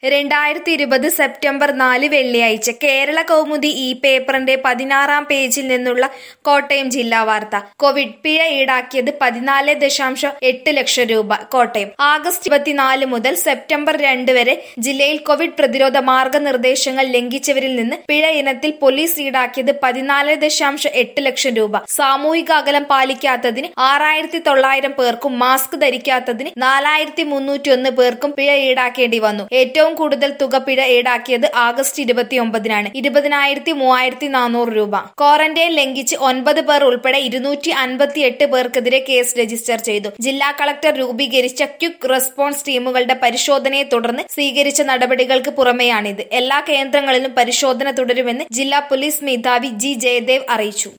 രണ്ടായിരത്തി ഇരുപത് സെപ്റ്റംബർ നാല് വെള്ളിയാഴ്ച കേരള കൗമുദി ഈ പേപ്പറിന്റെ പതിനാറാം പേജിൽ നിന്നുള്ള കോട്ടയം ജില്ലാ വാർത്ത കോവിഡ് പിഴ ഈടാക്കിയത് പതിനാല് ദശാംശം എട്ട് ലക്ഷം രൂപ കോട്ടയം ആഗസ്റ്റ് ഇരുപത്തിനാല് മുതൽ സെപ്റ്റംബർ രണ്ട് വരെ ജില്ലയിൽ കോവിഡ് പ്രതിരോധ മാർഗനിർദ്ദേശങ്ങൾ ലംഘിച്ചവരിൽ നിന്ന് പിഴ ഇനത്തിൽ പോലീസ് ഈടാക്കിയത് പതിനാല് ദശാംശം എട്ട് ലക്ഷം രൂപ സാമൂഹിക അകലം പാലിക്കാത്തതിന് ആറായിരത്തി തൊള്ളായിരം പേർക്കും മാസ്ക് ധരിക്കാത്തതിന് നാലായിരത്തി മുന്നൂറ്റി ഒന്ന് പേർക്കും പിഴ ഈടാക്കേണ്ടി വന്നു ഏറ്റവും കൂടുതൽ തുക പിഴ ഈടാക്കിയത് ആഗസ്റ്റ് ഇരുപത്തിയൊമ്പതിനാണ് ഇരുപതിനായിരത്തി മൂവായിരത്തി നാനൂറ് രൂപ ക്വാറന്റൈൻ ലംഘിച്ച് ഒൻപത് പേർ ഉൾപ്പെടെ ഇരുന്നൂറ്റി അൻപത്തിയെട്ട് പേർക്കെതിരെ കേസ് രജിസ്റ്റർ ചെയ്തു ജില്ലാ കളക്ടർ രൂപീകരിച്ച ക്വിക്ക് റെസ്പോൺസ് ടീമുകളുടെ പരിശോധനയെ തുടർന്ന് സ്വീകരിച്ച നടപടികൾക്ക് പുറമെയാണിത് എല്ലാ കേന്ദ്രങ്ങളിലും പരിശോധന തുടരുമെന്ന് ജില്ലാ പോലീസ് മേധാവി ജി ജയദേവ് അറിയിച്ചു